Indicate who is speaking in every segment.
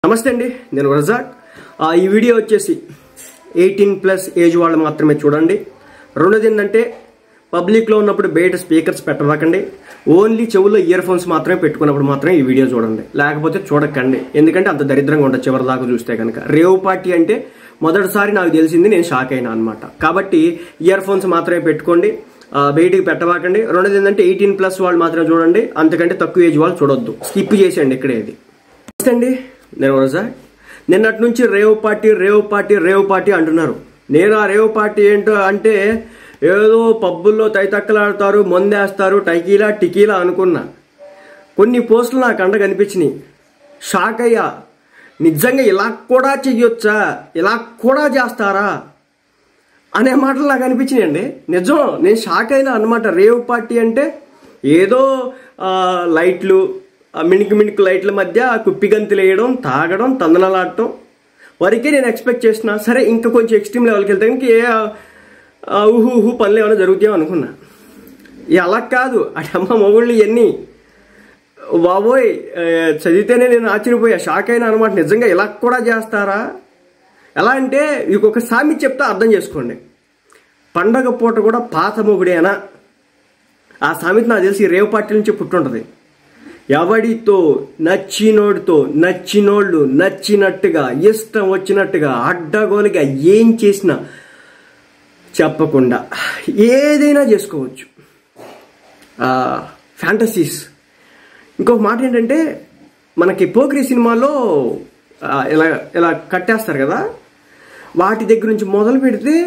Speaker 1: నమస్తే అండి నేను రజాక్ ఆ, ఈ వీడియో వచ్చేసి ఎయిటీన్ ప్లస్ ఏజ్ వాళ్ళు మాత్రమే చూడండి రెండోది ఏంటంటే పబ్లిక్లో ఉన్నప్పుడు బయట స్పీకర్స్ పెట్టవాకండి ఓన్లీ చెవుల్లో ఇయర్ ఫోన్స్ మాత్రమే పెట్టుకున్నప్పుడు మాత్రమే ఈ వీడియో చూడండి లేకపోతే చూడకండి ఎందుకంటే అంత దరిద్రంగా ఉంటుంది చివరి దాకా చూస్తే కనుక రేవ్ పార్టీ అంటే మొదటిసారి నాకు తెలిసింది నేను షాక్ అయినా అనమాట కాబట్టి ఇయర్ ఫోన్స్ మాత్రమే పెట్టుకోండి ఆ, బయటికి పెట్టవాకండి రెండోది ఏంటంటే ఎయిటీన్ ప్లస్ వాళ్ళు మాత్రమే చూడండి అంతకంటే తక్కువ ఏజ్ వాళ్ళు చూడొద్దు స్కిప్ చేసేయండి ఇక్కడే ఇది నమస్తే అండి నేను రోజా నిన్నటి నుంచి rave party rave party rave party అంటున్నారు నేను ఆ రేవ్ పార్టీ ఏంటో అంటే ఏదో పబ్బుల్లో తైతక్కలాడతారు మొందేస్తారు టైకీలా టికీలా అనుకున్నా కొన్ని పోస్టులు నాకు అండ కనిపించినాయి షాక్ అయ్యా నిజంగా ఇలా కూడా చెయ్యొచ్చా ఇలా కూడా చేస్తారా అనే మాటలు నాకు అనిపించినాయండి నిజం నేను షాక్ అయినా అనమాట రేవ్ పార్టీ అంటే ఏదో ఆ, లైట్లు ఆ మిణికి మిణికి లైట్ల మధ్య కుప్పి గంతులు వేయడం తాగడం తందనలాడటం వరకే నేను ఎక్స్పెక్ట్ చేసిన సరే ఇంకా కొంచెం ఎక్స్ట్రీమ్ లెవెల్కి వెళ్తే ఇంక ఏ ఆ, ఊహు ఊహు పనులు ఏమైనా జరుగుతాయో అనుకున్నా ఇక అలా కాదు అటమ్మ మొగుళ్ళు ఇవన్నీ బాబోయ్ ఆ, చదివితేనే నేను ఆశ్చర్యపోయా షాక్ అయినా అనమాట నిజంగా ఇలా కూడా చేస్తారా ఎలా అంటే మీకు ఒక సామి చెప్తే అర్థం చేసుకోండి పండగ పూట కూడా పాత మొగుడేనా ఆ సామెత నాకు తెలిసి రేవ్ పార్టీ నుంచి పుట్టుంటది ఎవడితో నచ్చినోడితో నచ్చినోళ్ళు నచ్చినట్టుగా ఇష్టం వచ్చినట్టుగా అడ్డగోలుగా ఏం చేసినా చెప్పకుండా ఏదైనా చేసుకోవచ్చు ఫ్యాంటసీస్ ఇంకొక మాట ఏంటంటే మనకి పోక్రీ సినిమాలో ఆ, ఇలా ఇలా కట్టేస్తారు కదా వాటి దగ్గర నుంచి మొదలు పెడితే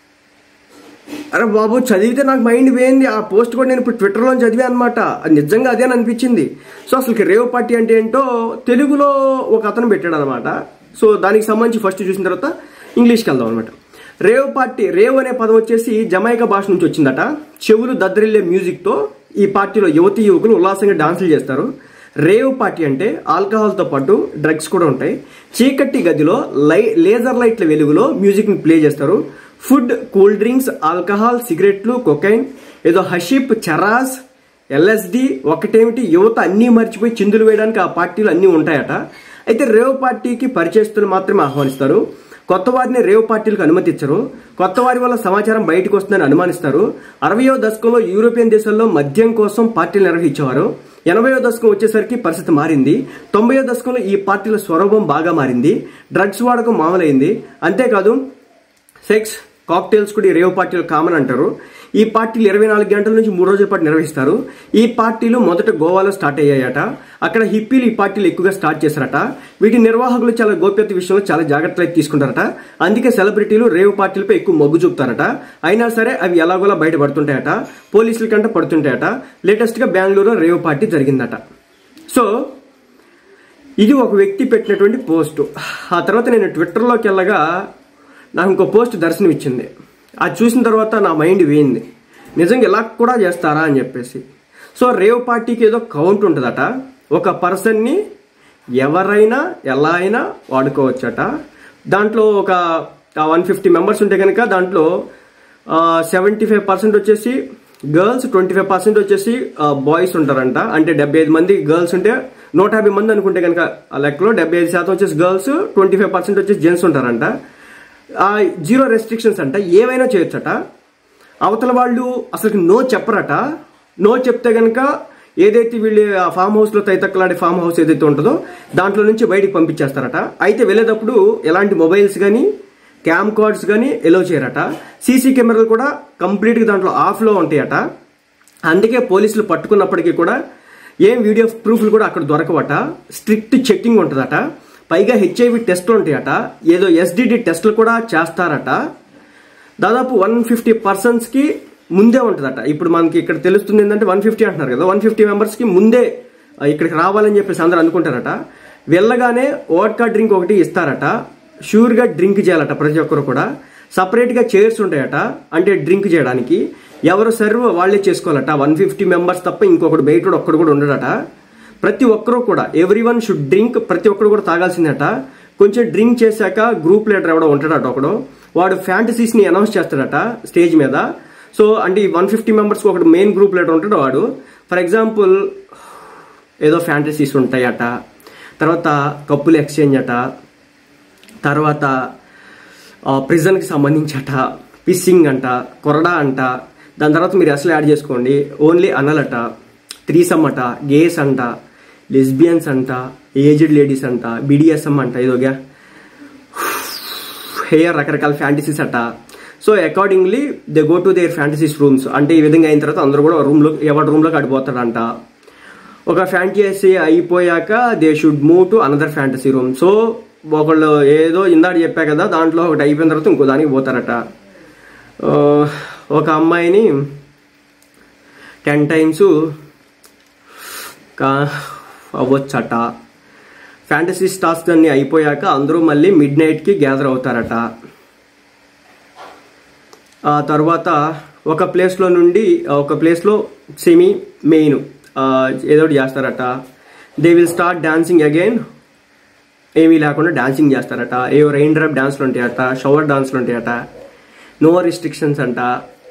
Speaker 1: అరే బాబు చదివితే నాకు మైండ్ పోయింది ఆ పోస్ట్ కూడా నేను ఇప్పుడు ట్విట్టర్లో చదివా అనమాట అది నిజంగా అదే అని అనిపించింది సో అసలు రేవ్ పార్టీ అంటే ఏంటో తెలుగులో ఒక అతను పెట్టాడు అనమాట సో దానికి సంబంధించి ఫస్ట్ చూసిన తర్వాత ఇంగ్లీష్కి వెళ్దాం అనమాట రేవ్ పార్టీ రేవ్ అనే పదం వచ్చేసి జమైకా భాష నుంచి వచ్చిందట చెవులు దద్దరిల్లే మ్యూజిక్తో ఈ పార్టీలో యువతి యువకులు ఉల్లాసంగా డాన్సులు చేస్తారు రేవ్ పార్టీ అంటే ఆల్కహాల్తో పాటు డ్రగ్స్ కూడా ఉంటాయి చీకటి గదిలో లై లేజర్ లైట్ల వెలుగులో మ్యూజిక్ని ప్లే చేస్తారు ఫుడ్ కూల్ డ్రింక్స్ ఆల్కహాల్ సిగరెట్లు కొకైన్ ఏదో హషిప్ చరాస్ ఎల్ఎస్డి ఒకటేమిటి యువత అన్నీ మర్చిపోయి చిందులు వేయడానికి ఆ పార్టీలు అన్నీ ఉంటాయట అయితే రేవ్ పార్టీకి పరిచయస్తులు మాత్రమే ఆహ్వానిస్తారు కొత్త వారిని రేవ్ పార్టీలకు అనుమతించరు కొత్త వారి వల్ల సమాచారం బయటకు వస్తుందని అనుమానిస్తారు అరవయో దశకంలో యూరోపియన్ దేశాల్లో మద్యం కోసం పార్టీలు నిర్వహించేవారు ఎనభైయో దశకం వచ్చేసరికి పరిస్థితి మారింది తొంభైయో దశకంలో ఈ పార్టీల స్వరూపం బాగా మారింది డ్రగ్స్ వాడకం మామూలైంది అంతేకాదు సెక్స్ కాక్టైల్స్ కూడా ఈ రేవ్ పార్టీలు కామన్ అంటారు ఈ పార్టీలు ఇరవై నాలుగు గంటల నుంచి మూడు రోజుల పాటు నిర్వహిస్తారు ఈ పార్టీలు మొదట గోవాలో స్టార్ట్ అయ్యాయట అక్కడ హిప్పీలు ఈ పార్టీలు ఎక్కువగా స్టార్ట్ చేశారట వీటి నిర్వాహకులు చాలా గోప్యత విషయంలో చాలా జాగ్రత్తలు అయితే తీసుకుంటారట అందుకే సెలబ్రిటీలు రేవ్ పార్టీలపై ఎక్కువ మొగ్గు చూపుతారట అయినా సరే అవి ఎలాగోలా బయటపడుతుంటాయట పోలీసుల కంటే పడుతుంటాయట లేటెస్ట్ గా బెంగళూరులో రేవ్ పార్టీ జరిగిందట సో ఇది ఒక వ్యక్తి పెట్టినటువంటి పోస్ట్ ఆ తర్వాత నేను ట్విట్టర్లోకి వెళ్ళగా నాకు ఇంకో పోస్ట్ దర్శనం ఇచ్చింది అది చూసిన తర్వాత నా మైండ్ వేయింది నిజంగా ఇలా కూడా చేస్తారా అని చెప్పేసి సో రేవ్ పార్టీకి ఏదో కౌంట్ ఉంటుందట ఒక పర్సన్ని ఎవరైనా ఎలా అయినా వాడుకోవచ్చట దాంట్లో ఒక వన్ ఫిఫ్టీ మెంబర్స్ ఉంటే కనుక దాంట్లో సెవెంటీ ఫైవ్ పర్సెంట్ వచ్చేసి గర్ల్స్ ట్వంటీ ఫైవ్ పర్సెంట్ వచ్చేసి బాయ్స్ ఉంటారంట అంటే డెబ్బై ఐదు మంది గర్ల్స్ ఉంటే నూట యాభై మంది అనుకుంటే కనుక ఆ లెక్కలో డెబ్బై ఐదు శాతం వచ్చేసి గర్ల్స్ ట్వంటీ ఫైవ్ పర్సెంట్ వచ్చేసి జెంట్స్ ఉంటారంట ఆ జీరో రెస్ట్రిక్షన్స్ అంట ఏవైనా చేయొచ్చట అవతల వాళ్ళు అసలు నో చెప్పరట నో చెప్తే కనుక ఏదైతే వీళ్ళు ఆ ఫామ్ హౌస్ లో తైతక్కలాడే ఫామ్ హౌస్ ఏదైతే ఉంటుందో దాంట్లో నుంచి బయటికి పంపించేస్తారట అయితే వెళ్ళేటప్పుడు ఎలాంటి మొబైల్స్ కానీ క్యామ్ కార్డ్స్ కానీ ఎలో చేయరట సీసీ కెమెరాలు కూడా కంప్లీట్గా దాంట్లో ఆఫ్లో ఉంటాయట అందుకే పోలీసులు పట్టుకున్నప్పటికీ కూడా ఏం వీడియో ప్రూఫ్లు కూడా అక్కడ దొరకవట స్ట్రిక్ట్ చెక్కింగ్ ఉంటుందట పైగా హెచ్ఐవి టెస్ట్లు ఉంటాయట ఏదో ఎస్డిడి టెస్టులు కూడా చేస్తారట దాదాపు వన్ ఫిఫ్టీ పర్సన్స్కి ముందే ఉంటుందట ఇప్పుడు మనకి ఇక్కడ తెలుస్తుంది ఏంటంటే వన్ ఫిఫ్టీ అంటున్నారు కదా వన్ ఫిఫ్టీ మెంబర్స్కి ముందే ఆ, ఇక్కడికి రావాలని చెప్పేసి అందరూ అనుకుంటారట వెళ్ళగానే ఓట్కా డ్రింక్ ఒకటి ఇస్తారట షూర్గా డ్రింక్ చేయాలట ప్రతి ఒక్కరు కూడా సపరేట్గా చైర్స్ ఉంటాయట అంటే డ్రింక్ చేయడానికి ఎవరు సర్వ్ వాళ్ళే చేసుకోవాలట వన్ ఫిఫ్టీ మెంబర్స్ తప్ప ఇంకొకటి బయట ఒక్కడు కూడా ఉండడట ప్రతి ఒక్కరూ కూడా ఎవ్రీ వన్ షుడ్ డ్రింక్ ప్రతి ఒక్కరు కూడా తాగాల్సిందట కొంచెం డ్రింక్ చేశాక గ్రూప్ లీడర్ ఎవడో ఉంటాడట ఒకడు వాడు ఫ్యాంటసీస్ ని అనౌన్స్ చేస్తాడట స్టేజ్ మీద సో అంటే ఈ వన్ ఫిఫ్టీ మెంబర్స్ ఒకటి మెయిన్ గ్రూప్ లీడర్ ఉంటాడు వాడు ఫర్ ఎగ్జాంపుల్ ఏదో ఫ్యాంటసీస్ ఉంటాయట తర్వాత కప్పులు ఎక్స్చేంజ్ అట తర్వాత ప్రిజన్కి సంబంధించట పిస్సింగ్ అంట కొరడా అంట దాని తర్వాత మీరు అసలు యాడ్ చేసుకోండి ఓన్లీ అనలట త్రీసమ్ అట గేస్ అంట లెస్బియన్స్ అంట ఏజ్డ్ లేడీస్ అంట బిడిఎస్ఎం అంట ఇదోగా హెయర్ రకరకాల ఫ్యాంటసీస్ అట so accordingly they go to their fantasies rooms అంటే ఈ విధంగా అయిన తర్వాత అందరూ కూడా రూమ్లో ఎవరి రూమ్లోకి అడిపోతాడంట ఒక ఫ్యాంటసీ అయిపోయాక they should move to another fantasy room so ఒకళ్ళు ఏదో ఇందాక చెప్పా కదా దాంట్లో ఒకటి అయిపోయిన తర్వాత ఇంకో దానికి పోతారట ఆ, ఒక అమ్మాయిని టెన్ టైమ్స్ కా అవ్వచ్చట ఫ్యాంటసీ స్టార్స్ అన్ని అయిపోయాక అందరూ మళ్ళీ మిడ్ నైట్కి గ్యాదర్ అవుతారట ఆ తర్వాత ఒక ప్లేస్లో నుండి ఒక ప్లేస్లో సెమీ మెయిన్ ఏదో ఒకటి చేస్తారట they will start dancing again ఏమీ లేకుండా డాన్సింగ్ చేస్తారట ఏవో రెయిన్ డ్రాప్ డాన్స్లు ఉంటాయట షవర్ డాన్స్లు ఉంటాయట నో రిస్ట్రిక్షన్స్ అంట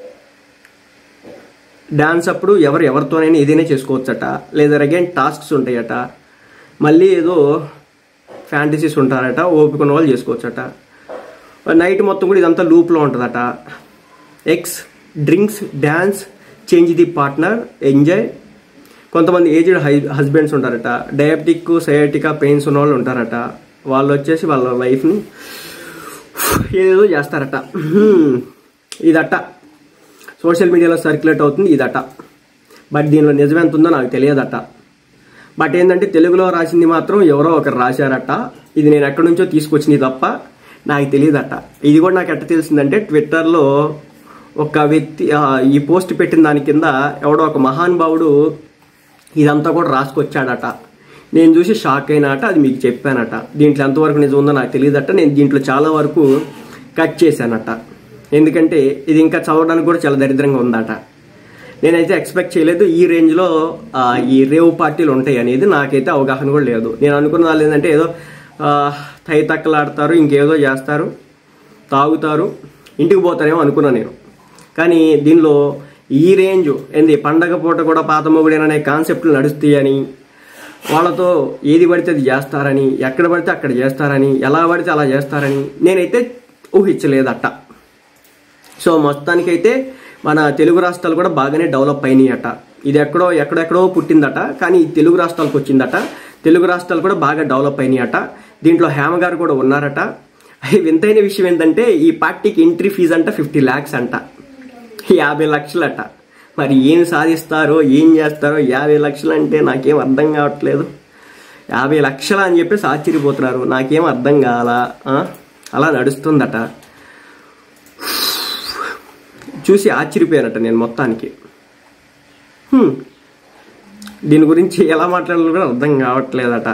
Speaker 1: డాన్స్ అప్పుడు ఎవరు ఎవరితోనైనా ఏదైనా చేసుకోవచ్చట లేదా అగైన్ టాస్క్స్ ఉంటాయట మళ్ళీ ఏదో ఫ్యాంటసీస్ ఉంటారట ఓపిక ఉన్న వాళ్ళు చేసుకోవచ్చట నైట్ మొత్తం కూడా ఇదంతా లూప్లో ఉంటుందట sex drinks dance change the partner enjoy కొంతమంది ఏజ్డ్ హై హస్బెండ్స్ ఉంటారట డయాబెటిక్ సయాటికా పెయిన్స్ ఉన్న వాళ్ళు ఉంటారట వాళ్ళు వచ్చేసి వాళ్ళ లైఫ్ని ఏదేదో చేస్తారట హ్మ్. ఇదట సోషల్ మీడియాలో సర్క్యులేట్ అవుతుంది ఇదట బట్ దీనిలో నిజం ఎంత ఉందో నాకు తెలియదట బట్ ఏంటంటే తెలుగులో రాసింది మాత్రం ఎవరో ఒకరు రాశారట ఇది నేను ఎక్కడి నుంచో తీసుకొచ్చినది తప్ప నాకు తెలియదట ఇది కూడా నాకు ఎట్ట తెలిసిందంటే ట్విట్టర్లో ఒక వ్యక్తి ఆ, ఈ పోస్ట్ పెట్టిన దాని కింద ఎవడో ఒక మహానుభావుడు ఇదంతా కూడా రాసుకొచ్చాడట నేను చూసి షాక్ అయినాట అది మీకు చెప్పానట దీంట్లో ఎంతవరకు నిజం ఉందో నాకు తెలియదట నేను దీంట్లో చాలా వరకు కట్ చేశానట ఎందుకంటే ఇది ఇంకా చదవడానికి కూడా చాలా దరిద్రంగా ఉందట నేనైతే ఎక్స్పెక్ట్ చేయలేదు ఈ రేంజ్లో ఆ, ఈ రేవ్ పార్టీలు ఉంటాయి అనేది నాకైతే అవగాహన కూడా లేదు నేను అనుకున్న వాళ్ళు ఏంటంటే ఏదో ఆ, తై తక్కలాడతారు ఇంకేదో చేస్తారు తాగుతారు ఇంటికి పోతారేమో అనుకున్నా నేను కానీ దీనిలో ఈ రేంజ్ ఏంది పండగ పూట కూడా పాత మొగుడేననే కాన్సెప్ట్లు నడుస్తాయని వాళ్ళతో ఏది పడితే అది చేస్తారని ఎక్కడ పడితే అక్కడ చేస్తారని ఎలా పడితే అలా చేస్తారని నేనైతే ఊహించలేదట సో మొత్తానికైతే మన తెలుగు రాష్ట్రాలు కూడా బాగానే డెవలప్ అయినాయి అట ఇది ఎక్కడో ఎక్కడెక్కడో పుట్టిందట కానీ ఈ తెలుగు రాష్ట్రాలకు వచ్చిందట తెలుగు రాష్ట్రాలు కూడా బాగా డెవలప్ అయినాయి అట దీంట్లో హేమ గారు కూడా ఉన్నారట అయి వింతైన విషయం ఏంటంటే ఈ పార్టీకి ఎంట్రీ ఫీజు అంట ఫిఫ్టీ ల్యాక్స్ అంట యాభై లక్షలట మరి ఏం సాధిస్తారో ఏం చేస్తారో యాభై లక్షలు అంటే నాకేం అర్థం కావట్లేదు యాభై లక్షలు అని చెప్పేసి ఆశ్చర్యపోతున్నారు నాకేం అర్థం కావాలా ఆ? అలా నడుస్తుందట చూసి ఆశ్చర్యపోయానట నేను మొత్తానికి హ్మ్. దీని గురించి ఎలా మాట్లాడాలో కూడా అర్థం కావట్లేదట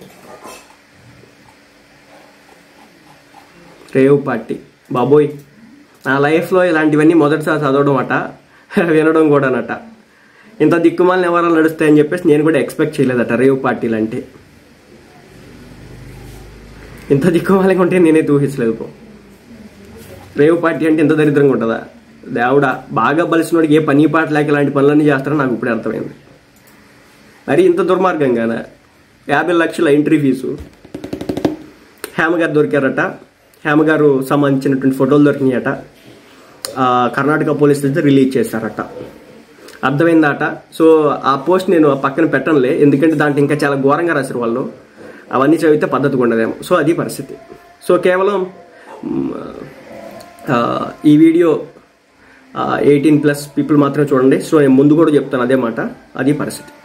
Speaker 1: రేవ్ పార్టీ బాబోయ్ నా లైఫ్లో ఇలాంటివన్నీ మొదటిసారి చదవడం అట వినడం కూడానట ఇంత దిక్కుమాలిన ఎవరాలు నడుస్తాయని చెప్పేసి నేను కూడా ఎక్స్పెక్ట్ చేయలేదట రేవ్ పార్టీలు అంటే ఇంత దిక్కుమాలిగా ఉంటే నేనే ఊహించలేదు పో రేవ్ పార్టీ అంటే ఇంత దరిద్రంగా ఉంటుందా దేవుడా బాగా బలిసినోడికి ఏ పని పాట లేక ఇలాంటి పనులన్నీ చేస్తారో నాకు ఇప్పుడే అర్థమైంది మరి ఇంత దుర్మార్గంగానా యాభై లక్షల ఎంట్రీ ఫీజు హేమ గారు దొరికారట హేమ గారు సంబంధించినటువంటి ఫోటోలు దొరికినాయట ఆ, కర్ణాటక పోలీసులు అయితే రిలీజ్ చేశారట అర్థమైందట సో ఆ పోస్ట్ నేను ఆ పక్కన పెట్టనులే ఎందుకంటే దాంట్లో ఇంకా చాలా ఘోరంగా రాశారు వాళ్ళు అవన్నీ చదివితే పద్ధతిగా ఉండదేమో సో అది పరిస్థితి సో కేవలం మ్, ఆ, ఈ వీడియో ఎయిటీన్ ప్లస్ పీపుల్ మాత్రమే చూడండి సో నేను ముందు కూడా చెప్తాను అదే మాట అది పరిస్థితి